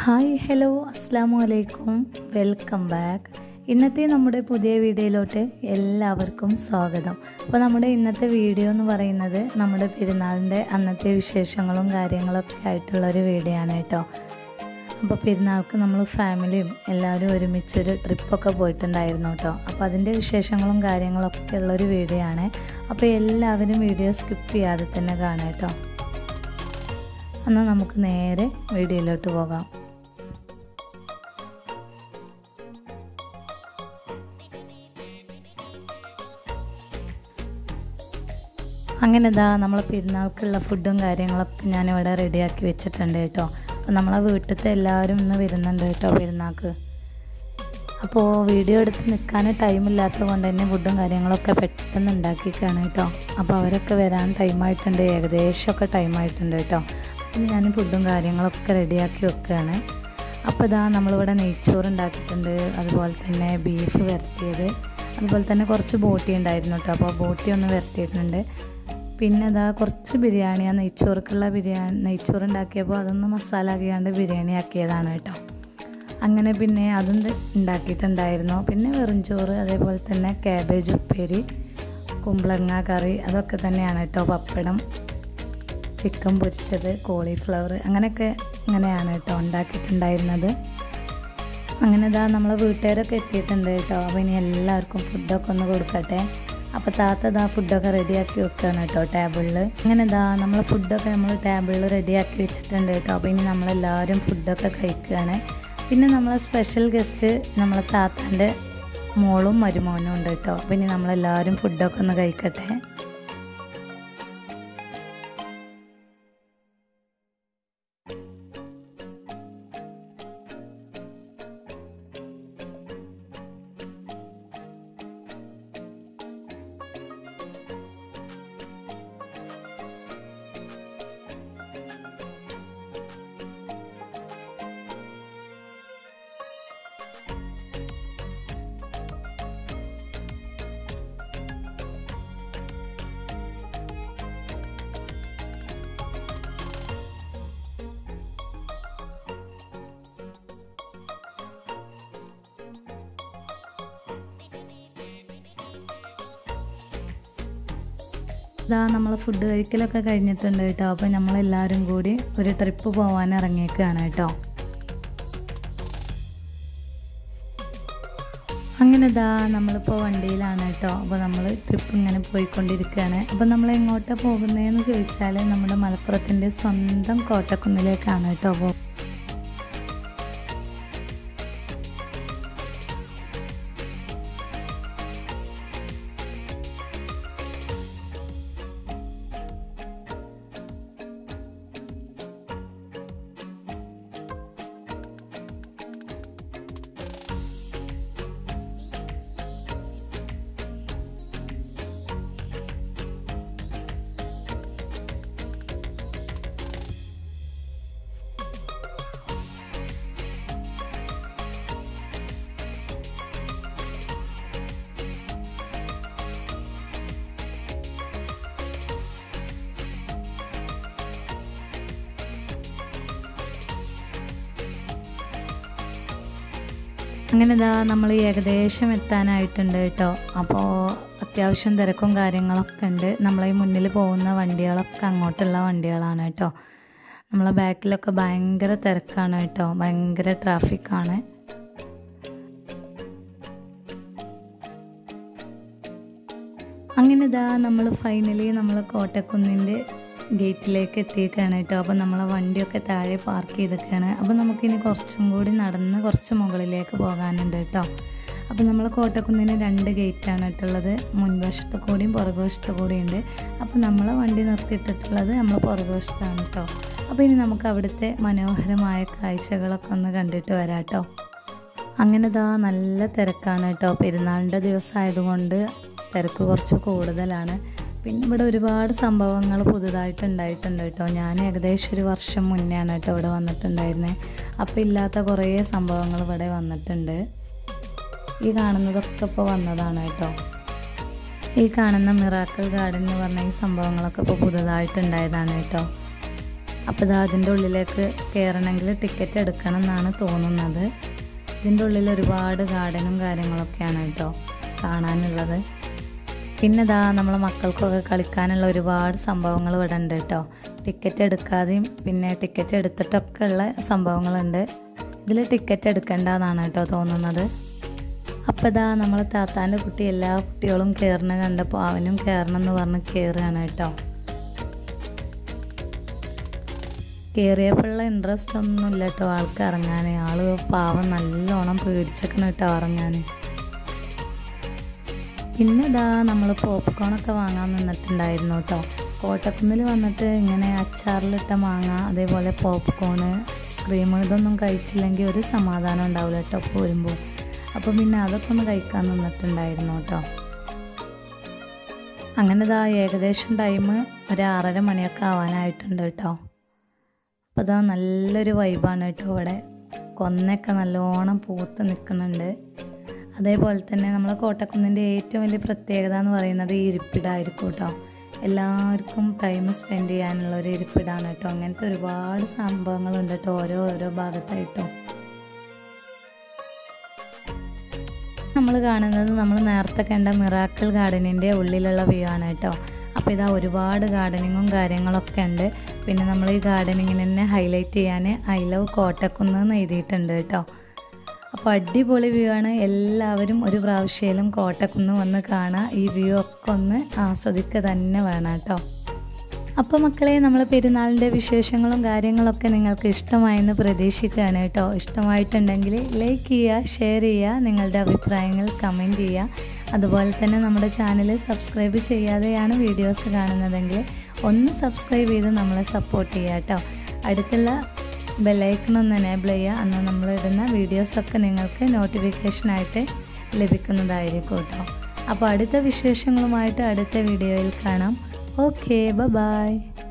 hi hello അസ്സാമു അലൈക്കും welcome back ഇന്നത്തെ നമ്മുടെ പുതിയ വീഡിയോയിലോട്ട് എല്ലാവർക്കും സ്വാഗതം അപ്പോൾ നമ്മുടെ ഇന്നത്തെ വീഡിയോ എന്ന് പറയുന്നത് നമ്മുടെ പെരുന്നാളിൻ്റെ അന്നത്തെ വിശേഷങ്ങളും കാര്യങ്ങളൊക്കെ ആയിട്ടുള്ളൊരു വീഡിയോ ആണ് കേട്ടോ അപ്പോൾ പെരുന്നാൾക്ക് നമ്മൾ ഫാമിലിയും എല്ലാവരും ഒരുമിച്ചൊരു ട്രിപ്പൊക്കെ പോയിട്ടുണ്ടായിരുന്നു കേട്ടോ അപ്പോൾ അതിൻ്റെ വിശേഷങ്ങളും കാര്യങ്ങളൊക്കെ ഉള്ളൊരു വീഡിയോ ആണ് അപ്പോൾ എല്ലാവരും വീഡിയോ സ്കിപ്പ് ചെയ്യാതെ തന്നെ കാണാം കേട്ടോ എന്നാൽ നമുക്ക് നേരെ വീഡിയോയിലോട്ട് പോകാം അങ്ങനെ ഇതാ നമ്മൾ പെരുന്നാൾക്കുള്ള ഫുഡും കാര്യങ്ങളൊക്കെ ഞാനിവിടെ റെഡിയാക്കി വെച്ചിട്ടുണ്ട് കേട്ടോ അപ്പോൾ നമ്മളെ വീട്ടിലത്തെ എല്ലാവരും ഇന്ന് വരുന്നുണ്ട് കേട്ടോ പെരുന്നാൾക്ക് അപ്പോൾ വീഡിയോ എടുത്ത് നിൽക്കാൻ ടൈമില്ലാത്തത് കൊണ്ട് തന്നെ ഫുഡും കാര്യങ്ങളൊക്കെ പെട്ടെന്ന് ഉണ്ടാക്കിക്കാണ് കേട്ടോ അപ്പോൾ അവരൊക്കെ വരാൻ ടൈമായിട്ടുണ്ട് ഏകദേശമൊക്കെ ടൈമായിട്ടുണ്ട് കേട്ടോ അപ്പം ഞാൻ ഫുഡും കാര്യങ്ങളൊക്കെ റെഡിയാക്കി വെക്കുകയാണ് അപ്പോൾ ഇതാ നമ്മളിവിടെ നെയ്ച്ചോറ് ഉണ്ടാക്കിയിട്ടുണ്ട് അതുപോലെ തന്നെ ബീഫ് വരട്ടിയത് അതുപോലെ തന്നെ കുറച്ച് ബോട്ടി ഉണ്ടായിരുന്നു കേട്ടോ അപ്പോൾ ബോട്ടി ഒന്ന് വരട്ടിയിട്ടുണ്ട് പിന്നെ ഇതാ കുറച്ച് ബിരിയാണി ആ നെയ്ച്ചോറുക്കുള്ള ബിരിയാണി നെയ്ച്ചോറ് ഉണ്ടാക്കിയപ്പോൾ അതൊന്ന് മസാല ആക്കിയാണ്ട് ബിരിയാണി ആക്കിയതാണ് കേട്ടോ അങ്ങനെ പിന്നെ അതും ഉണ്ടാക്കിയിട്ടുണ്ടായിരുന്നു പിന്നെ വെറും ചോറ് അതേപോലെ തന്നെ കാബേജ് ഉപ്പേരി കുമ്പളങ്ങ കറി അതൊക്കെ തന്നെയാണ് കേട്ടോ പപ്പടം ചിക്കൻ പൊരിച്ചത് കോളിഫ്ലവർ അങ്ങനെയൊക്കെ ഇങ്ങനെയാണ് കേട്ടോ ഉണ്ടാക്കിയിട്ടുണ്ടായിരുന്നത് അങ്ങനെ ഇതാ നമ്മളെ വീട്ടുകാരൊക്കെ എത്തിയിട്ടുണ്ട് കേട്ടോ അപ്പോൾ ഇനി എല്ലാവർക്കും ഫുഡൊക്കെ ഒന്ന് കൊടുക്കട്ടെ അപ്പോൾ താത്ത ഇതാ ഫുഡൊക്കെ റെഡിയാക്കി വെക്കുകയാണ് കേട്ടോ ടേബിളിൽ അങ്ങനെ ഇതാ നമ്മൾ ഫുഡൊക്കെ നമ്മൾ ടേബിളിൽ റെഡിയാക്കി വെച്ചിട്ടുണ്ട് കേട്ടോ അപ്പോൾ ഇനി നമ്മളെല്ലാവരും ഫുഡൊക്കെ കഴിക്കുകയാണ് പിന്നെ നമ്മളെ സ്പെഷ്യൽ ഗസ്റ്റ് നമ്മളെ താത്താൻ്റെ മോളും മരുമോനും ഉണ്ട് കേട്ടോ അപ്പോൾ ഇനി നമ്മളെല്ലാവരും ഫുഡൊക്കെ ഒന്ന് കഴിക്കട്ടെ ഇതാ നമ്മൾ ഫുഡ് കഴിക്കലൊക്കെ കഴിഞ്ഞിട്ടുണ്ട് കേട്ടോ അപ്പോൾ നമ്മളെല്ലാവരും കൂടി ഒരു ട്രിപ്പ് പോകാൻ ഇറങ്ങിയേക്കാണ് കേട്ടോ അങ്ങനെ ഇതാ നമ്മളിപ്പോൾ വണ്ടിയിലാണ് കേട്ടോ അപ്പോൾ നമ്മൾ ട്രിപ്പ് ഇങ്ങനെ പോയിക്കൊണ്ടിരിക്കുകയാണ് അപ്പോൾ നമ്മൾ എങ്ങോട്ടാണ് പോകുന്നതെന്ന് ചോദിച്ചാൽ നമ്മുടെ മലപ്പുറത്തിൻ്റെ സ്വന്തം കോട്ടക്കുന്നിലേക്കാണ് കേട്ടോ അപ്പോൾ അങ്ങനെ ഇതാ നമ്മൾ ഏകദേശം എത്താനായിട്ടുണ്ട് കേട്ടോ അപ്പോൾ അത്യാവശ്യം തിരക്കും കാര്യങ്ങളൊക്കെ ഉണ്ട് നമ്മളെ മുന്നിൽ പോകുന്ന വണ്ടികളൊക്കെ അങ്ങോട്ടുള്ള വണ്ടികളാണ് കേട്ടോ നമ്മളെ ബാക്കിലൊക്കെ ഭയങ്കര തിരക്കാണ് കേട്ടോ ഭയങ്കര ട്രാഫിക്കാണ് അങ്ങനെ ഇതാ നമ്മൾ ഫൈനലി നമ്മൾ കോട്ടക്കുന്നിൻ്റെ ഗേറ്റിലേക്ക് എത്തിയേക്കാണ് കേട്ടോ അപ്പോൾ നമ്മളെ വണ്ടിയൊക്കെ താഴെ പാർക്ക് ചെയ്തേക്കാണ് അപ്പോൾ നമുക്കിനി കുറച്ചും കൂടി നടന്ന് കുറച്ച് മുകളിലേക്ക് പോകാനുണ്ട് കേട്ടോ അപ്പോൾ നമ്മൾ കോട്ടക്കുന്നിന് രണ്ട് ഗേറ്റാണ് ഇട്ടുള്ളത് മുൻവശത്ത് കൂടിയും പുറകുവശത്ത് കൂടിയും ഉണ്ട് അപ്പോൾ നമ്മളെ വണ്ടി നിർത്തിയിട്ടിട്ടുള്ളത് നമ്മൾ പുറകുവശത്താണ് കേട്ടോ അപ്പോൾ ഇനി നമുക്ക് അവിടുത്തെ മനോഹരമായ കാഴ്ചകളൊക്കെ ഒന്ന് കണ്ടിട്ട് വരാം കേട്ടോ അങ്ങനെ ഇതാ നല്ല തിരക്കാണ് കേട്ടോ പെരുന്നാളിൻ്റെ ദിവസം ആയതുകൊണ്ട് തിരക്ക് കുറച്ച് കൂടുതലാണ് പിന്നെ ഇവിടെ ഒരുപാട് സംഭവങ്ങൾ പുതുതായിട്ട് ഉണ്ടായിട്ടുണ്ട് കേട്ടോ ഞാൻ ഏകദേശം ഒരു വർഷം മുന്നെയാണ് കേട്ടോ ഇവിടെ വന്നിട്ടുണ്ടായിരുന്നത് അപ്പോൾ ഇല്ലാത്ത കുറേ സംഭവങ്ങൾ ഇവിടെ വന്നിട്ടുണ്ട് ഈ കാണുന്നതൊക്കെ ഇപ്പോൾ വന്നതാണ് കേട്ടോ ഈ കാണുന്ന മിറാക്കിൾ ഗാർഡൻ എന്ന് പറഞ്ഞ ഈ സംഭവങ്ങളൊക്കെ ഇപ്പോൾ പുതുതായിട്ടുണ്ടായതാണ് കേട്ടോ അപ്പോൾ ഇതാ അതിൻ്റെ ഉള്ളിലേക്ക് കയറണമെങ്കിൽ ടിക്കറ്റ് എടുക്കണം എന്നാണ് തോന്നുന്നത് ഇതിൻ്റെ ഉള്ളിൽ ഒരുപാട് ഗാർഡനും കാര്യങ്ങളൊക്കെയാണ് കേട്ടോ കാണാനുള്ളത് പിന്നെ ഇതാ നമ്മളെ മക്കൾക്കൊക്കെ കളിക്കാനുള്ള ഒരുപാട് സംഭവങ്ങൾ ഇവിടെ ഉണ്ട് കേട്ടോ ടിക്കറ്റ് എടുക്കാതെയും പിന്നെ ടിക്കറ്റ് എടുത്തിട്ടൊക്കെ ഉള്ള സംഭവങ്ങളുണ്ട് ഇതിൽ ടിക്കറ്റ് എടുക്കേണ്ടതെന്നാണ് കേട്ടോ തോന്നുന്നത് അപ്പോൾ ഇതാ നമ്മൾ താത്താൻ്റെ കുട്ടി എല്ലാ കുട്ടികളും കയറണ കണ്ടപ്പോൾ അവനും കയറണം എന്ന് പറഞ്ഞ് കയറുകയാണ് കേട്ടോ കയറിയപ്പോഴുള്ള ഇൻട്രസ്റ്റ് ഒന്നും ഇല്ല കേട്ടോ ആൾക്ക് ഇറങ്ങാൻ ആള് പാവം നല്ലോണം പേടിച്ചേക്കണം കേട്ടോ ഇറങ്ങാൻ പിന്നെ ഇതാ നമ്മൾ പോപ്കോണൊക്കെ വാങ്ങാൻ നിന്നിട്ടുണ്ടായിരുന്നു കേട്ടോ കോട്ടക്കുന്നിൽ വന്നിട്ട് ഇങ്ങനെ അച്ചാറിലിട്ട മാങ്ങ അതേപോലെ പോപ്കോണ് ഐസ്ക്രീം ഇതൊന്നും കഴിച്ചില്ലെങ്കിൽ ഒരു സമാധാനം ഉണ്ടാവില്ല കേട്ടോ പോരുമ്പോൾ അപ്പോൾ പിന്നെ അതൊക്കെ ഒന്ന് കഴിക്കാൻ നിന്നിട്ടുണ്ടായിരുന്നു കേട്ടോ അങ്ങനെ ഇതാ ഏകദേശം ടൈം ഒരു ആറര മണിയൊക്കെ ആവാനായിട്ടുണ്ട് കേട്ടോ അപ്പോൾ ഇതാ നല്ലൊരു വൈബാണ് കേട്ടോ ഇവിടെ കൊന്നൊക്കെ നല്ലോണം പൂത്ത് നിൽക്കുന്നുണ്ട് അതേപോലെ തന്നെ നമ്മളെ കോട്ടക്കുന്നിൻ്റെ ഏറ്റവും വലിയ പ്രത്യേകത എന്ന് പറയുന്നത് ഈ ഇരിപ്പിടമായിരിക്കും കേട്ടോ എല്ലാവർക്കും ടൈം സ്പെൻഡ് ചെയ്യാനുള്ള ഒരു ഇരിപ്പിടാണ് കേട്ടോ അങ്ങനത്തെ ഒരുപാട് സംഭവങ്ങളുണ്ട് കേട്ടോ ഓരോ ഓരോ ഭാഗത്തായിട്ടോ നമ്മൾ കാണുന്നത് നമ്മൾ നേരത്തെ കണ്ട മിറാക്കിൾ ഗാർഡനിൻ്റെ ഉള്ളിലുള്ള വ്യൂ ആണ് കേട്ടോ അപ്പോൾ ഇതാ ഒരുപാട് ഗാർഡനിങ്ങും കാര്യങ്ങളൊക്കെ ഉണ്ട് പിന്നെ നമ്മൾ ഈ ഗാർഡനിങ്ങിന് തന്നെ ഹൈലൈറ്റ് ചെയ്യാൻ ഐ ലവ് കോട്ടക്കുന്ന് എന്ന് എഴുതിയിട്ടുണ്ട് കേട്ടോ അപ്പോൾ അടിപൊളി വ്യൂ ആണ് എല്ലാവരും ഒരു പ്രാവശ്യയിലും കോട്ടക്കുന്ന് വന്ന് കാണുക ഈ വ്യൂ ഒക്കെ ഒന്ന് ആസ്വദിക്കുക തന്നെ വേണം കേട്ടോ അപ്പോൾ മക്കളെ നമ്മൾ പെരുന്നാളിൻ്റെ വിശേഷങ്ങളും കാര്യങ്ങളൊക്കെ നിങ്ങൾക്ക് ഇഷ്ടമായെന്ന് പ്രതീക്ഷിക്കുകയാണ് കേട്ടോ ഇഷ്ടമായിട്ടുണ്ടെങ്കിൽ ലൈക്ക് ചെയ്യുക ഷെയർ ചെയ്യുക നിങ്ങളുടെ അഭിപ്രായങ്ങൾ കമൻറ്റ് ചെയ്യുക അതുപോലെ തന്നെ നമ്മുടെ ചാനൽ സബ്സ്ക്രൈബ് ചെയ്യാതെയാണ് വീഡിയോസ് കാണുന്നതെങ്കിൽ ഒന്ന് സബ്സ്ക്രൈബ് ചെയ്ത് നമ്മളെ സപ്പോർട്ട് ചെയ്യുക കേട്ടോ അടുത്തുള്ള ബെല്ലൈക്കൺ ഒന്ന് എനേബിൾ ചെയ്യുക അന്ന് നമ്മൾ ഇടുന്ന വീഡിയോസൊക്കെ നിങ്ങൾക്ക് നോട്ടിഫിക്കേഷനായിട്ട് ലഭിക്കുന്നതായിരിക്കും കേട്ടോ അപ്പോൾ അടുത്ത വിശേഷങ്ങളുമായിട്ട് അടുത്ത വീഡിയോയിൽ കാണാം ഓക്കെ ബൈ